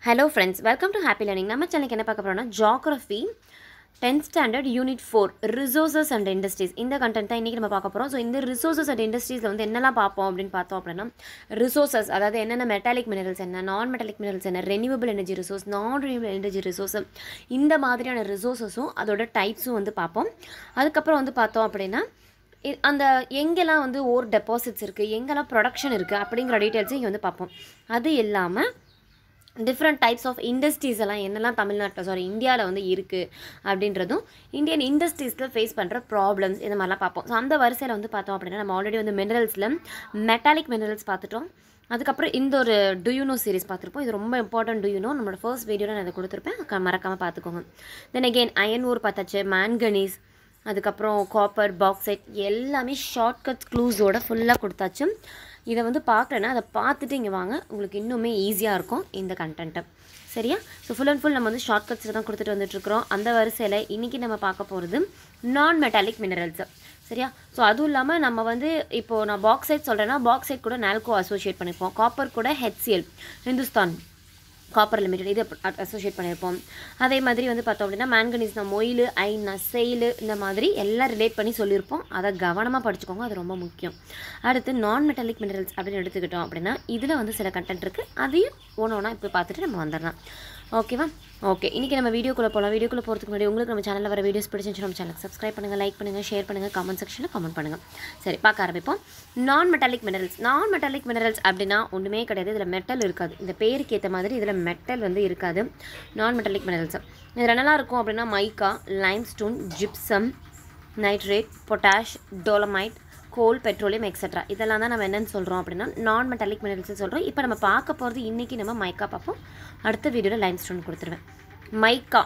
hello friends welcome to happy learning நம்ம சேனலுக்கு என்ன பார்க்க போகிறோம்னா geography tenth standard unit four resources and industries இந்த கண்டென்ட் தான் இன்றைக்கி நம்ம பார்க்க போகிறோம் ஸோ இந்த ரிசோர்சஸ் அண்ட் இண்டஸ்ட்ரீஸில் வந்து என்னெல்லாம் பார்ப்போம் அப்படின்னு பார்த்தோம் அப்படின்னா ரிசோர்சஸ் அதாவது என்னென்ன மெட்டாலிக் மினரல்ஸ் என்ன நான் மெட்டாலிக் மினரல்ஸ் என்ன renewable energy resource non renewable energy resource இந்த மாதிரியான ரிசோர்ஸஸும் அதோட டைப்ஸும் வந்து பார்ப்போம் அதுக்கப்புறம் வந்து பார்த்தோம் அப்படின்னா இ- அந்த எங்கெல்லாம் வந்து ஓர் டெபாசிட்ஸ் இருக்குது எங்கெல்லாம் ப்ரொடக்ஷன் இருக்குது அப்படிங்கிற டீட்டெயில்ஸையும் இங்கே வந்து பார்ப்போம் அது இல்லாமல் டிஃப்ரெண்ட் டைப்ஸ் ஆஃப் இண்டஸ்ட்ரீஸ் எல்லாம் என்னெல்லாம் தமிழ்நாட்டில் சாரி இந்தியாவில் வந்து இருக்குது அப்படின்றதும் இந்தியன் இண்டஸ்ட்ரீஸில் ஃபேஸ் பண்ணுற ப்ராப்ளம்ஸ் இந்த மாதிரிலாம் பார்ப்போம் ஸோ அந்த வரிசையில் வந்து பார்த்தோம் அப்படின்னா நம்ம ஆல்ரெடி வந்து மினரல்ஸில் மெட்டாலிக் மினரல்ஸ் பார்த்துட்டோம் அதுக்கப்புறம் இந்த ஒரு டுயூனோ சீரிஸ் பார்த்துருப்போம் இது ரொம்ப இம்பார்ட்டன்ட் டுயூனோ நம்மளோட ஃபர்ஸ்ட் வீடியோவில் நான் இதை கொடுத்துருப்பேன் மறக்காமல் பார்த்துக்கோங்க தென் அகெயின் அயன் ஊர் பார்த்தாச்சு மேன்கனீஸ் அதுக்கப்புறம் காப்பர் பாக்ஸைட் எல்லாமே ஷார்ட்கட் க்ளூஸோட ஃபுல்லாக கொடுத்தாச்சு இதை வந்து பார்க்கலன்னா அதை பார்த்துட்டு இங்கே வாங்க உங்களுக்கு இன்னுமே ஈஸியாக இருக்கும் இந்த கண்டென்ட்டை சரியா ஸோ ஃபுல் அண்ட் ஃபுல் நம்ம வந்து ஷார்ட்கட்ஸில் தான் கொடுத்துட்டு வந்துட்டுருக்குறோம் அந்த வரிசையில் இன்றைக்கி நம்ம பார்க்க போகிறது நான் மெட்டாலிக் மினரல்ஸ் சரியா ஸோ அதுவும் இல்லாமல் நம்ம வந்து இப்போது நான் பாக்ஸைட் சொல்கிறேன்னா பாக்ஸைட் கூட நால்கோ அசோசியேட் பண்ணியிருப்போம் காப்பர் கூட ஹெச்சிஎல் ஹிந்துஸ்தான் காப்பர் லிமிடெட் இது அசோசியேட் பண்ணியிருப்போம் அதே மாதிரி வந்து பார்த்தோம் அப்படின்னா மேங்கனீஸ்னா மொயில் ஐனா செயில் இந்த மாதிரி எல்லாம் ரிலேட் பண்ணி சொல்லியிருப்போம் அதை கவனமாக படிச்சுக்கோங்க அது ரொம்ப முக்கியம் அடுத்து நான் மெட்டாலிக் மினரல்ஸ் அப்படின்னு எடுத்துக்கிட்டோம் அப்படின்னா இதில் வந்து சில கண்டென்ட் இருக்குது அதையும் ஒன்று ஒன்றா இப்போ பார்த்துட்டு நம்ம வந்துடலாம் ஓகேவா ஓகே இன்றைக்கி நம்ம வீடியோக்குள்ளே போகலாம் வீடியோக்குள்ளே போகிறதுக்கு முன்னாடி உங்களுக்கு நம்ம சேனலில் வர வீடியோஸ் பிடிச்சிருந்துச்சு நம்ம சேனல் சப்ஸ்கிரைப் பண்ணுங்கள் லைக் பண்ணுங்கள் ஷேர் பண்ணுங்கள் கமெண்ட் செக்ஷனில் கமெண்ட் பண்ணுங்கள் சரி பார்க்க ஆரம்பிப்போம் non metallic minerals non metallic minerals அப்படின்னா ஒன்றுமே கிடையாது இதில் மெட்டல் இருக்காது இந்த பேருக்கு ஏற்ற மாதிரி இதில் மெட்டல் வந்து இருக்காது நான் மெட்டாலிக் மினரல்ஸ் இதில் என்னெல்லாம் இருக்கும் அப்படின்னா mica limestone gypsum nitrate potash dolomite coal petroleum etcetera இதெல்லாம் தான் நம்ம என்னென்னு சொல்கிறோம் அப்படின்னா நான் மெட்டாலிக் மினரல்ஸ் சொல்கிறோம் இப்போ நம்ம பார்க்க போகிறது இன்றைக்கி நம்ம மைக்கா பார்ப்போம் அடுத்த வீடியோவில் லைம் ஸ்டோன் கொடுத்துருவேன் மைக்கா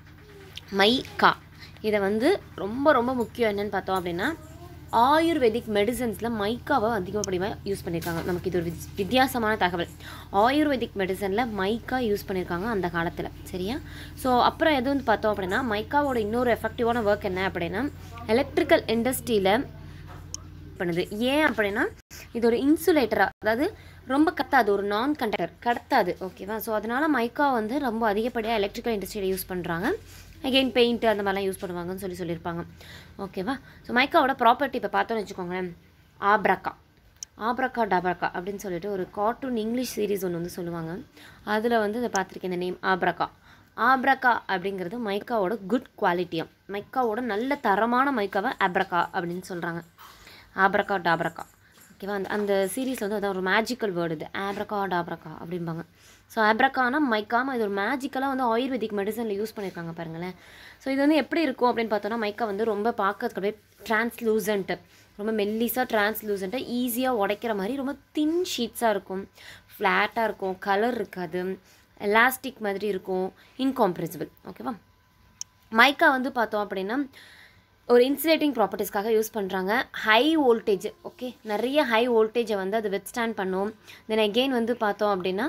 மைக்கா இதை வந்து ரொம்ப ரொம்ப முக்கியம் என்னன்னு பார்த்தோம் அப்படின்னா ஆயுர்வேதிக் மெடிசன்ஸில் மைக்காவை அதிகப்படியாக யூஸ் பண்ணியிருக்காங்க நமக்கு இது ஒரு வித்- வித்தியாசமான தகவல் ஆயுர்வேதிக் மெடிசனில் மைக்கா யூஸ் பண்ணியிருக்காங்க அந்த காலத்தில் சரியா ஸோ அப்புறம் எது வந்து பார்த்தோம் அப்படின்னா மைக்காவோட இன்னொரு எஃபெக்டிவான ஒர்க் என்ன அப்படின்னா எலக்ட்ரிக்கல் இண்டஸ்ட்ரியில் பண்ணுது ஏன் அப்படின்னா இது ஒரு இன்சுலேட்டராக அதாவது ரொம்ப கத்தாது ஒரு நான் கண்டக்டர் கடத்தாது ஓகேவா ஸோ அதனால மைக்கா வந்து ரொம்ப அதிகப்படியாக எலக்ட்ரிக்கல் இண்டஸ்ட்ரியில் யூஸ் பண்ணுறாங்க அகெயின் பெயிண்ட் அந்த மாதிரிலாம் யூஸ் பண்ணுவாங்கன்னு சொல்லி சொல்லியிருப்பாங்க ஓகேவா ஸோ மைக்காவோட ப்ராப்பர்ட்டி இப்போ பார்த்தோன்னு வச்சுக்கோங்களேன் ஆப்ரக்கா ஆப்ரக்கா டாப்ரக்கா அப்படின்னு சொல்லிட்டு ஒரு கார்ட்டூன் இங்கிலீஷ் சீரிஸ் ஒன்று வந்து சொல்லுவாங்க அதில் வந்து இதை பார்த்துருக்கேன் இந்த நேம் ஆப்ரக்கா ஆப்ரக்கா அப்படிங்கிறது மைக்காவோட குட் குவாலிட்டியாக மைக்காவோட நல்ல தரமான மைக்காவை ஆப்ரக்கா அப்படின்னு சொல்கிறாங்க ஆப்ரக்கா டாப்ரக்கா ஓகேவா அந்த அந்த சீரீஸில் வந்து அதான் ஒரு மேஜிக்கல் வேர்டு இது ஆப்ரக்கா டாப்ரக்கா அப்படிம்பாங்க ஸோ ஆப்ரக்கானா மைக்காம இது ஒரு மேஜிக்கலாக வந்து ஆயுர்வேதிக் மெடிசனில் யூஸ் பண்ணியிருக்காங்க பாருங்களேன் ஸோ இது வந்து எப்படி இருக்கும் அப்படின்னு பார்த்தோன்னா மைக்கா வந்து ரொம்ப பார்க்கறதுக்கு அப்படியே டிரான்ஸ்லூசன்ட்டு ரொம்ப மெல்லிஸாக டிரான்ஸ்லூசண்ட்டாக ஈஸியாக உடைக்கிற மாதிரி ரொம்ப தின் ஷீட்ஸாக இருக்கும் ஃப்ளாட்டாக இருக்கும் கலர் இருக்காது எலாஸ்டிக் மாதிரி இருக்கும் இன்காம்ப்ரெசிபிள் ஓகேவா மைக்கா வந்து பார்த்தோம் அப்படின்னா ஒரு இன்சுலேட்டிங் ப்ராப்பர்ட்டிஸ்க்காக யூஸ் பண்ணுறாங்க ஹை வோல்டேஜ் ஓகே நிறைய ஹை வோல்டேஜை வந்து அது வித்ஸ்டாண்ட் பண்ணும் தென் அகெயின் வந்து பார்த்தோம் அப்படின்னா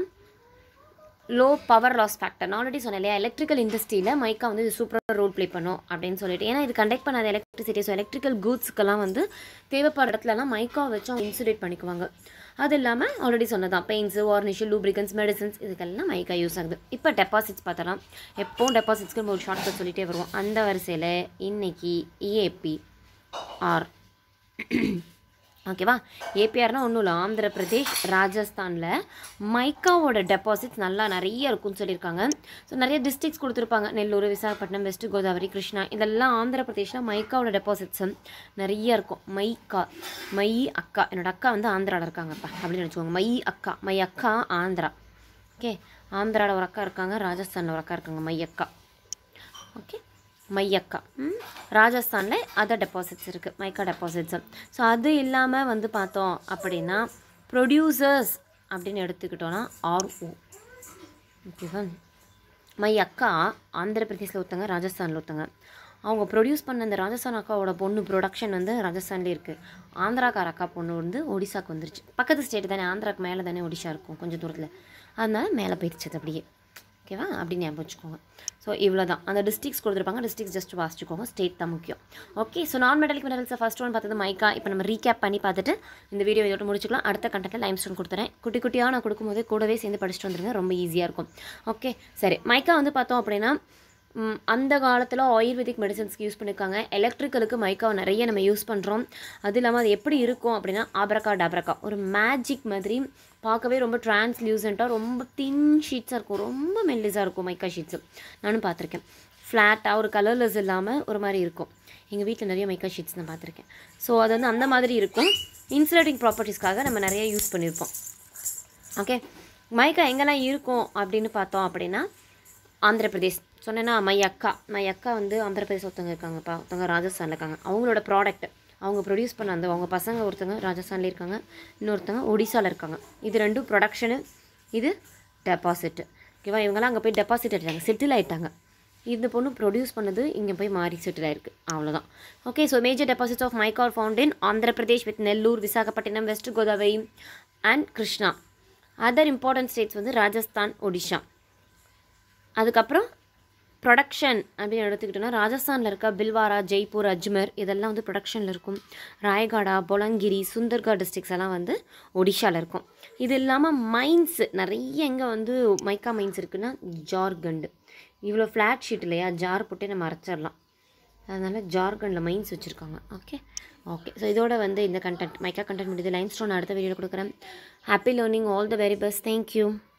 லோ பவர் லாஸ் ஃபேக்டர் நான் ஆல்ரெடி சொன்னேன் இல்லையா எலக்ட்ரிக்கல் இண்டஸ்ட்ரியில் மைக்கா வந்து இது சூப்பராக ரோல் ப்ளே பண்ணும் அப்படின்னு சொல்லிட்டு ஏன்னா இது கண்டக்ட் பண்ணாத எலக்ட்ரிசிட்டி ஸோ எலக்ட்ரிக்கல் கூட்ஸ்க்கெல்லாம் வந்து தேவைப்படுற இடத்துலலாம் மைக்கா வச்சு அவங்க இன்சுலேட் பண்ணிக்குவாங்க அது இல்லாமல் ஆல்ரெடி சொன்னதான் பெயிண்ட்ஸு வார்னிஷு லூப்ரிகன்ஸ் மெடிசன்ஸ் இதுக்கெல்லாம் மைக்கா யூஸ் ஆகுது இப்போ டெபாசிட்ஸ் பார்த்தலாம் எப்போவும் டெபாசிட்ஸ்க்கு நம்ம ஒரு ஷார்ட் கட் சொல்லிட்டே வருவோம் அந்த வரிசையில் இன்னைக்கு ஏபி ஆர் ஓகேவா ஏபிஆர்னா ஒன்றும் இல்லை ஆந்திர பிரதேஷ் ராஜஸ்தானில் மைக்காவோட டெபாசிட்ஸ் நல்லா நிறைய இருக்கும்னு சொல்லியிருக்காங்க ஸோ நிறைய டிஸ்ட்ரிக்ஸ் கொடுத்துருப்பாங்க நெல்லூர் விசாகப்பட்டினம் வெஸ்ட் கோதாவரி கிருஷ்ணா இதெல்லாம் ஆந்திர பிரதேஷில் மைக்காவோட டெபாசிட்ஸ் நிறைய இருக்கும் மைக்கா மை அக்கா என்னோட அக்கா வந்து ஆந்திராவில் இருக்காங்கப்பா அப்படின்னு நினச்சிக்கோங்க மை அக்கா மை அக்கா ஆந்திரா ஓகே ஆந்திராவில் ஒரு அக்கா இருக்காங்க ராஜஸ்தானில் ஒரு அக்கா இருக்காங்க மை அக்கா ஓகே மையக்கா ம் ராஜஸ்தானில் அதர் டெபாசிட்ஸ் இருக்குது மைக்கா டெபாசிட்ஸு ஸோ அது இல்லாமல் வந்து பார்த்தோம் அப்படின்னா ப்ரொடியூசர்ஸ் அப்படின்னு எடுத்துக்கிட்டோன்னா ஆர்ஓ ஓகேவா மை அக்கா ஆந்திர பிரதேசில் ஒருத்தங்க ராஜஸ்தானில் ஒருத்தங்க அவங்க ப்ரொடியூஸ் பண்ண அந்த ராஜஸ்தான் அக்காவோட பொண்ணு ப்ரொடக்ஷன் வந்து ராஜஸ்தான்லேயே இருக்குது ஆந்திராக்கார அக்கா பொண்ணு வந்து ஒடிசாக்கு வந்துருச்சு பக்கத்து ஸ்டேட் தானே ஆந்திராக்கு மேலே தானே ஒடிஷா இருக்கும் கொஞ்சம் தூரத்தில் அதனால மேலே போயிடுச்சு அது அப்படியே ஓகேவா அப்படி ஞாபகம் வச்சுக்கோங்க ஸோ இவ்வளோ தான் அந்த டிஸ்ட்ரிக்ஸ் கொடுத்துருப்பாங்க டிஸ்ட்ரிக்ஸ் ஜஸ்ட் வாசிச்சுக்கோங்க ஸ்டேட் தான் முக்கியம் ஓகே ஸோ நான் மெடலிக் மினரல்ஸை ஃபஸ்ட் ஒன் பார்த்தது மைக்கா இப்போ நம்ம ரீகேப் பண்ணி பார்த்துட்டு இந்த வீடியோ இதோட முடிச்சுக்கலாம் அடுத்த கண்டென்ட்டில் லைம் ஸ்டோன் கொடுத்துறேன் குட்டி குட்டியாக நான் கொடுக்கும்போது கூடவே சேர்ந்து படிச்சுட்டு வந்துருங்க ரொம்ப ஈஸியாக இருக்கும் ஓகே சரி மைக்கா வந்து பார்த்தோம் அப்படின்னா ம், அந்த காலத்தில் ஆயுர்வேதிக் மெடிசன்ஸ்க்கு யூஸ் பண்ணியிருக்காங்க எலக்ட்ரிக்கலுக்கு மைக்காவை நிறைய நம்ம யூஸ் பண்ணுறோம் அது இல்லாமல் அது எப்படி இருக்கும் அப்படின்னா ஆப்ரக்கா டப்ரக்கா ஒரு மேஜிக் மாதிரி பார்க்கவே ரொம்ப டிரான்ஸ்லியூசண்ட்டாக ரொம்ப தின் ஷீட்ஸாக இருக்கும் ரொம்ப மெல்லிஸாக இருக்கும் மைக்கா ஷீட்ஸு நானும் பார்த்துருக்கேன் ஃப்ளாட்டாக ஒரு கலர்லெஸ் இல்லாமல் ஒரு மாதிரி இருக்கும் எங்கள் வீட்டில் நிறைய மைக்கா ஷீட்ஸ் நான் பார்த்துருக்கேன் ஸோ அது வந்து அந்த மாதிரி இருக்கும் இன்சுலேட்டிங் ப்ராப்பர்ட்டிஸ்க்காக நம்ம நிறைய யூஸ் பண்ணியிருப்போம் ஓகே மைக்கா எங்கெல்லாம் இருக்கும் அப்படின்னு பார்த்தோம் அப்படின்னா ஆந்திர பிரதேஷ் சொன்னேன்னா மை அக்கா மை அக்கா வந்து ஆந்திர பிரதேஷ் ஒருத்தவங்க இருக்காங்கப்பா ஒருத்தவங்க ராஜஸ்தானில் இருக்காங்க அவங்களோட ப்ராடக்ட் அவங்க ப்ரொடியூஸ் பண்ண அந்த அவங்க பசங்க ஒருத்தவங்க ராஜஸ்தான்ல இருக்காங்க இன்னொருத்தவங்க ஒடிசாவில் இருக்காங்க இது ரெண்டும் ப்ரொடக்ஷனு இது டெபாசிட்டு ஓகேவா இவங்கெல்லாம் அங்கே போய் டெபாசிட் ஆகிட்டாங்க செட்டில் ஆகிட்டாங்க இந்த பொண்ணு ப்ரொடியூஸ் பண்ணது இங்கே போய் மாறி செட்டில் ஆயிருக்கு அவ்வளோதான் okay so major deposits of mica found in Andhra Pradesh with Nellore Visakhapatnam West Godavari and Krishna other important states வந்து ராஜஸ்தான் ஒடிஷா அதுக்கப்புறம் ப்ரொடக்ஷன் அப்படின்னு எடுத்துக்கிட்டோன்னா ராஜஸ்தானில் இருக்க பில்வாரா ஜெய்ப்பூர் அஜ்மர் இதெல்லாம் வந்து ப்ரொடக்ஷனில் இருக்கும் ராயகாடா பொலங்கிரி சுந்தர்கர் டிஸ்ட்ரிக்ஸ் எல்லாம் வந்து ஒடிஷாவில் இருக்கும் இது இல்லாமல் மைன்ஸ் நிறைய எங்கே வந்து மைக்கா மைன்ஸ் இருக்குன்னா ஜார்க்கண்டு இவ்வளோ ஃப்ளாட் ஷீட் இல்லையா ஜார் போட்டு நம்ம அரைச்சிடலாம் அதனால் ஜார்க்கண்டில் மைன்ஸ் வச்சுருக்காங்க ஓகே ஓகே ஸோ இதோட வந்து இந்த கண்டென்ட் மைக்கா கண்டென்ட் முடியுது லைன் ஸ்டோன் அடுத்த வீடியோவில் கொடுக்குறேன் happy learning all the very best thank you